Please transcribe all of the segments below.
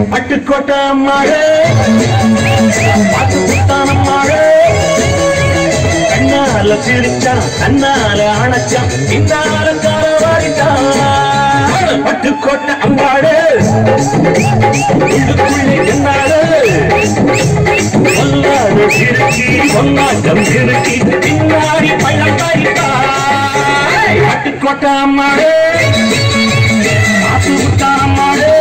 பட்டுக்கோட்டை மழை பாட்டுத்தான மழை கண்ணால சிரிச்சான் கண்ணால அணைச்சான் பின்னால காலவாடிட்டான் பட்டுக்கோட்டை அம்பாடு உள்ளுக்குள்ளே என்னாடு பொல்லாடு சிறுக்கி பொன்னாட்டம் சிறுக்கி பின்னாடி பள்ளம் பாய்த்தாய் பட்டுக்கோட்டை அம்மாடு பாட்டுத்தான மழை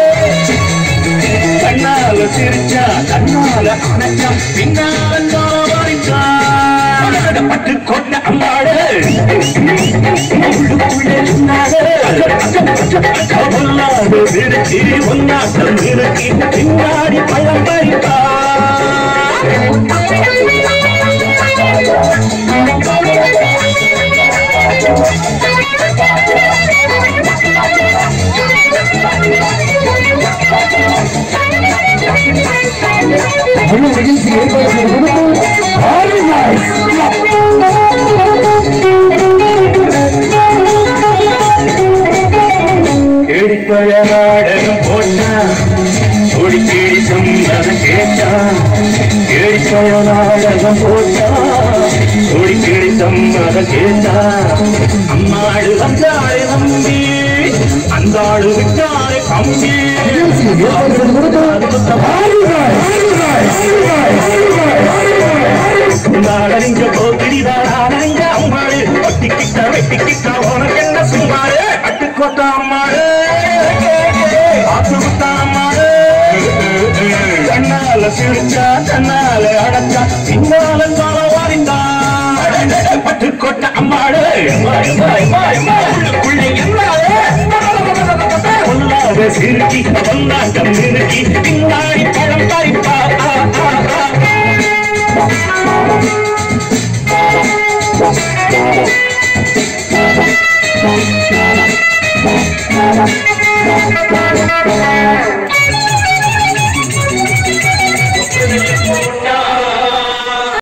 கண்ணால சிரிச்சா கண்ணால அணைச்சா பின்னால காலவாடிட்டா பட்டு கொண்ட அம்மாடு உள்ளுக்குள்ளே நின்னாடு. பொல்லாது நிறுத்தி ஒன்னாட்டம் நிறுத்தி பின்னாடி பழம் பறித்தா முழு நிகழ்ச்சி ஏற்பாடு செய்து கொடுத்து ஆறு நாள் தேடிப்பழ நாடகம் போட்டான் ஓடி தேடி சம்மதம் கேட்டான் தேடிப்பழ நாடகம் போட்டான் ஓடி தேடி சம்மதம் கேட்டான் அம்மாடு வந்தாளே நம்பி அந்த ஆளு விட்டாளே கம்பி நிகழ்ச்சி ஏற்பாடு செய்து கொடுத்து ஆறு நாள் ஆறு நாள் ஆறு நாள் ஆறு நாள் ஆறு நாள் நாடறிஞ்ச போக்கிரிதாடறிஞ்ச அம்மாடு ஒட்டிக்கிட்ட வெட்டிக்கிட்ட உனக்கு என்ன சும்மாடு அட்டுக்கோட்ட அம்மாடு ஆத்துமுத்த அம்மாடு கண்ணால சிரிச்சா கண்ணால அடைச்சா பின்னால கால வாரிந்தா பட்டுக்கோட்ட அம்மாடு உள்ளுக்குள்ளே என்னாடு பொல்லாத சிறுக்கி பொன்னாட்டம் நிறுத்தி பின்னாடி பழம் பறிப்பா ஆ, ஆ, ஆ. Thank you.